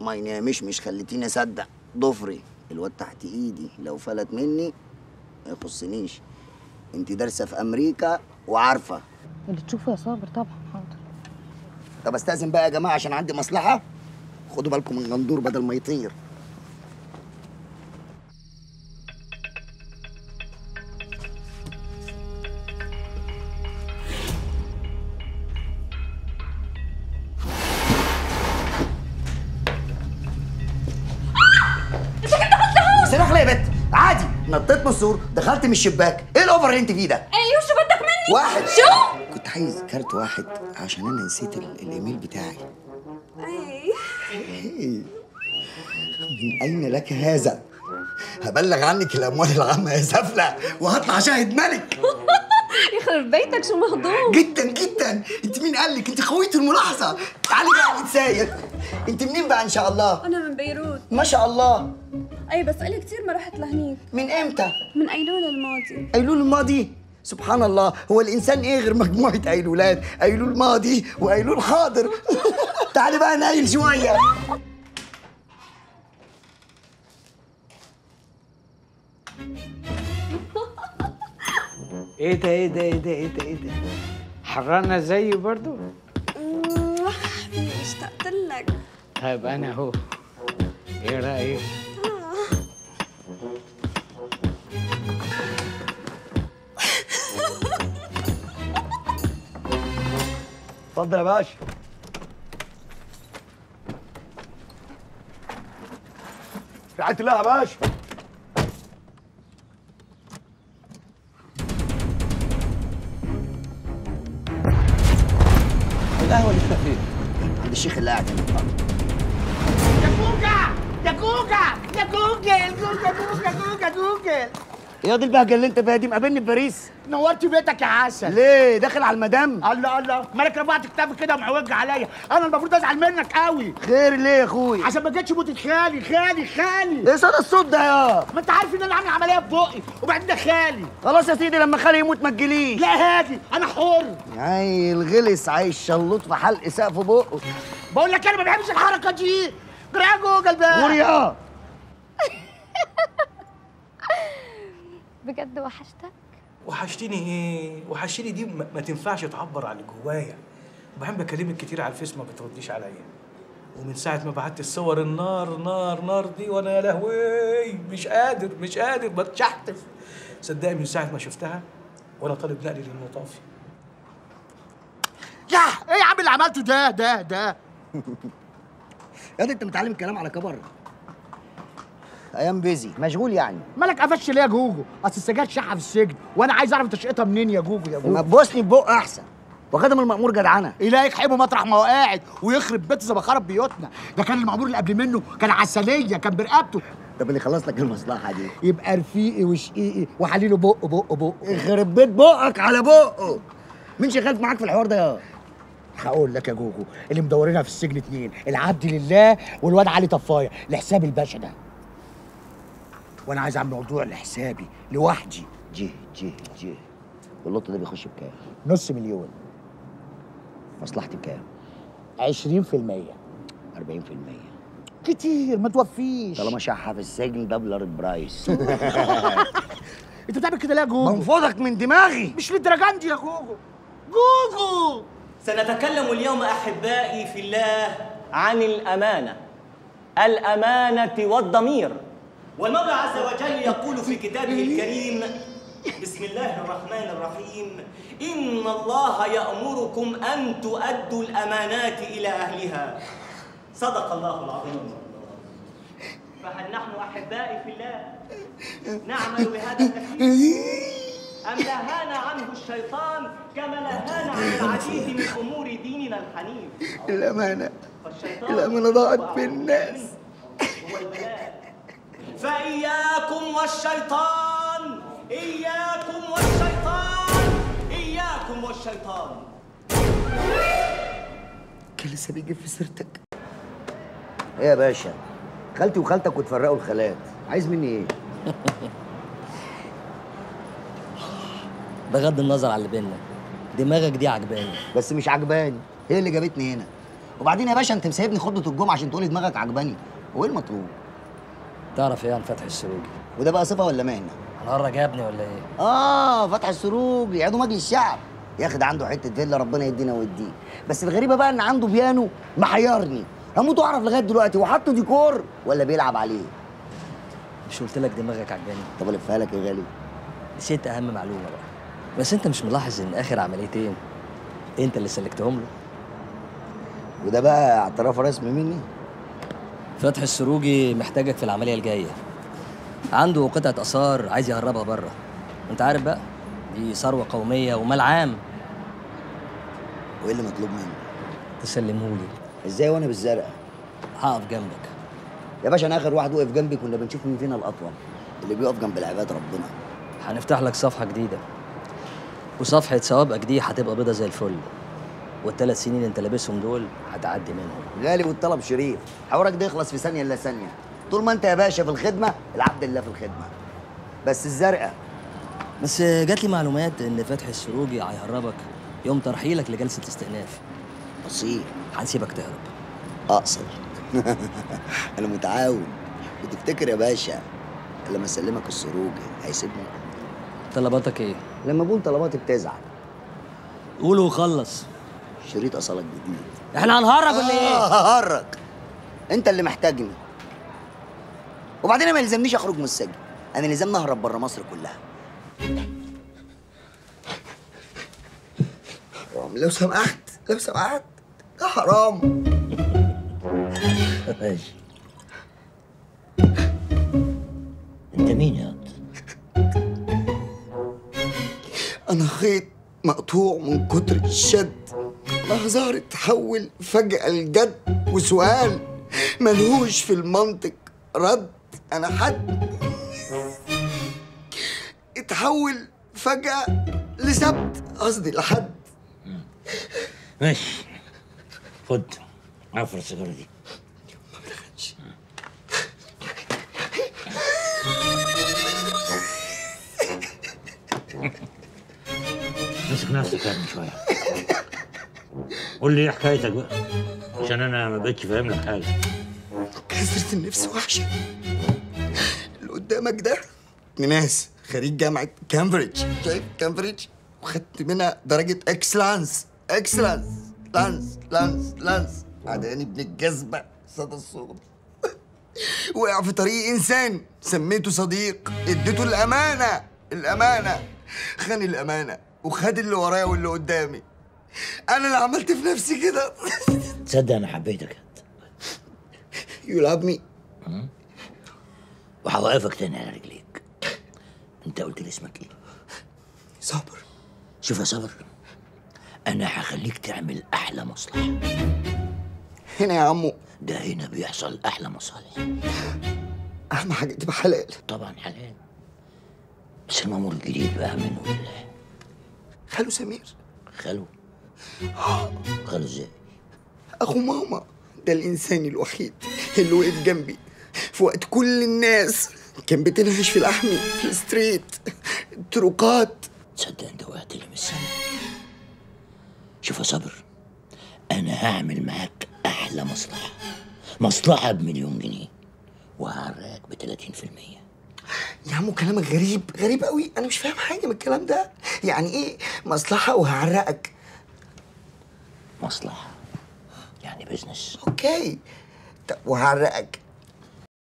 ماي نامش مش خليتيني اصدق ضفري الواد تحت ايدي لو فلت مني ما يخصنيش انت دارسه في امريكا وعارفه اللي تشوفه يا صابر طبعا حاضر طب استاذن بقى يا جماعه عشان عندي مصلحه خدوا بالكم من الغندور بدل ما يطير سلاح ليه يا بت عادي نطيت من السور دخلت من الشباك ايه الاوفر اللي انت فيه ده ايوه شو بدك مني واحد شو كنت عايز كارت واحد عشان انا نسيت ال- الايميل بتاعي اي إيه؟ من اين لك هذا هبلغ عنك الاموال العامه يا سفله وهطلع شاهد ملك يخرب بيتك شو مهضوم جدا جدا انت مين قال لك انت خويه الملاحظه تعالي بقى نتساير انت منين بقى ان شاء الله انا من بيروت ما شاء الله اي بس الي كثير ما رحت لهنيك من امتى من ايلول الماضي ايلول الماضي سبحان الله هو الانسان ايه غير مجموعه ايلولات ايلول ماضي وايلول حاضر تعالي بقى نايل شويه ايه ده ايه ده ايه ده ايه ده ايه ده حرانة زيي برضو أوه، حبيبي اشتقت لك طيب انا اهو ايه رايك اتفضل يا باشا رعاية الله يا باشا القهوة اللي فين؟ عند الشيخ اللي قاعد هنا يا كوكا يا كوكا يا جوجل جوجل جوجل جوجل جوجل يا دي البهجة اللي انت فيها دي مقابلني في باريس نورت بيتك يا عسل ليه داخل على المدام الله الله مالك رفعت كتافك كده ومعوج عليا انا المفروض ازعل منك قوي خير ليه يا اخوي عشان ما جتش موتة خالي خالي خالي ايه صدى الصوت ده يا ما انت عارف ان انا عامل عمليه في بقي وبعدين ده خالي خلاص يا سيدي لما خالي يموت ما تجيليش لا هاجي انا حر عيل غلس عايش شلوط في حلق سقف بقه بقول لك انا ما بحبش الحركه دي جرى يا جوجل بقى قول يا بجد وحشتك وحشتني ايه؟ وحشتني دي ما ما تنفعش تعبر عن اللي جوايا وبعدين بكلمك كتير على الفيس ما بترديش عليا ومن ساعة ما بعت الصور النار نار نار دي وانا يا لهوي مش قادر مش قادر بتشحتف صدقني من ساعة ما شفتها وانا طالب نقلي للمطافي يا ايه يا عم اللي عملته ده ده ده يا دي انت متعلم الكلام على كبر ايام بيزي مشغول يعني مالك قفش ليه يا جوجو اصل السجاير شحه في السجن وانا عايز اعرف تشقيتها منين يا جوجو يا ما جوجو تبوسني ببق احسن وخدم المأمور جدعنه إلهي يحبه مطرح ما هو قاعد ويخرب بيت زي ما خرب بيوتنا ده كان المأمور اللي قبل منه كان عسليه كان برقبته طب اللي خلص لك المصلحه دي يبقى رفيقي وشقيقي وحليله بق بق بق يخرب بيت بقك على بقه مين شغال معاك في الحوار ده يا هقول لك يا جوجو اللي مدورينها في السجن اتنين العبد لله والواد علي طفايه لحساب الباشا ده وانا عايز اعمل موضوع لحسابي لوحدي جه جه جه واللوت ده بيخش بكام نص مليون مصلحتي بكام 20% 40% كتير ما توفيش طالما شحه في السجن ده بلارد برايس انت بتعمل كده ليه يا جوجو منفوضك من دماغي مش للدرجه دي يا جوجو جوجو سنتكلم اليوم احبائي في الله عن الامانه الامانه والضمير والمولى عز وجل يقول في كتابه الكريم بسم الله الرحمن الرحيم ان الله يامركم ان تؤدوا الامانات الى اهلها صدق الله العظيم فهل نحن احبائي في الله نعمل بهذا التكليف أم لهانا عنه الشيطان كما لهانا عن العديد من أمور ديننا الحنيف الامانه فالشيطان الأمانة ضاعت هو في الناس. هو البلاء فإياكم والشيطان إياكم والشيطان إياكم والشيطان كان لسه بيجي في سيرتك ايه يا باشا خالتي وخالتك وتفرقوا الخالات عايز مني ايه بغض النظر عن اللي بينا دماغك دي عجباني بس مش عجباني هي اللي جابتني هنا وبعدين يا باشا انت مسيبني خطبه الجمعه عشان تقولي دماغك عجباني هو ايه المطلوب تعرف ايه عن فتحي السروجي؟ وده بقى صفه ولا مهنه هنهرج يا ابني ولا ايه؟ اه فتح السروج يعيدوا مجلس الشعب يا اخي ده عنده حته فيلا ربنا يدينا ويديه بس الغريبه بقى ان عنده بيانو محيرني هموت واعرف لغايه دلوقتي هو حاطه ديكور ولا بيلعب عليه مش قلت لك دماغك عجباني؟ طب الفها لك يا غالي نسيت اهم معلومه بقى بس انت مش ملاحظ ان اخر عمليتين انت اللي سلكتهم له وده بقى اعتراف رسمي مني فتحي السروجي محتاجك في العمليه الجايه عنده قطعه اثار عايز يهربها بره انت عارف بقى دي ثروه قوميه ومال عام وايه اللي مطلوب مني تسلمهولي ازاي وانا بالزرقاء هقف جنبك يا باشا انا اخر واحد وقف جنبي كنا بنشوف مين فينا الاطول اللي بيقف جنب العباد ربنا هنفتح لك صفحه جديده وصفحه سوابقك دي هتبقى بيضه زي الفل والثلاث سنين انت لابسهم دول هتعدي منهم غالي والطلب شريف حوارك ده يخلص في ثانيه الا ثانيه طول ما انت يا باشا في الخدمه العبد لله في الخدمه بس الزرقاء بس جات لي معلومات ان فتحي السروجي هيهربك يوم ترحيلك لجلسه استئناف بسيط هنسيبك تهرب اقصر انا متعاون وتفتكر يا باشا لما اسلمك السروج هيسيبني طلباتك ايه لما بقول طلباتي بتزعل قول وخلص شريط اصلك جديد احنا هنهرب ولا ايه آه ههرج انت اللي محتاجني وبعدين أنا ما يلزمنيش اخرج من السجن انا لازمني اهرب بره مصر كلها حرام لو سمحت لو سمحت ده حرام ماشي انت مين يا واد؟ انا خيط مقطوع من كتر الشد مهزار اتحول فجأة لجد وسؤال ملهوش في المنطق رد انا حد اتحول فجأة لسبت قصدي لحد ماشي خد عفر السيجاره دي امسك نفسك يا ابني شويه قول لي ايه حكايتك بقى عشان انا ما بقتش فاهم لك حاجه كسرة النفس وحشة اللي قدامك ده ابن ناس خريج جامعة كامبريدج شايف كامبريدج وخدت منها درجة اكسلانس اكسلانس لانس لانس لانس عداني ابن الجذبة صدى الصوت وقع في طريق انسان سميته صديق اديته الامانة الامانة خان الامانة وخد اللي ورايا واللي قدامي انا اللي عملت في نفسي كده تصدق انا حبيتك You love me وهوقفك تاني على رجليك انت قلت لي اسمك ايه صبر شوف يا صبر انا هخليك تعمل احلى مصلحه هنا يا عمو ده هنا بيحصل احلى مصالح اهم حاجه تبقى حلال طبعا حلال بس المأمور الجديد بقى منه لله خالو سمير خلو خلو ازاي اخو ماما ده الانسان الوحيد اللي وقف جنبي في وقت كل الناس كان بتنهش في لحمي في الستريت الطرقات تصدق انت وقعت لي من السنة شوف يا صبر انا هعمل معاك احلى مصلحة مصلحة بمليون جنيه وهعرقك ب 30% يا عمو كلامك غريب غريب قوي انا مش فاهم حاجه من الكلام ده يعني ايه مصلحه وهعرقك مصلحة يعني بزنس اوكي طب وهعرقك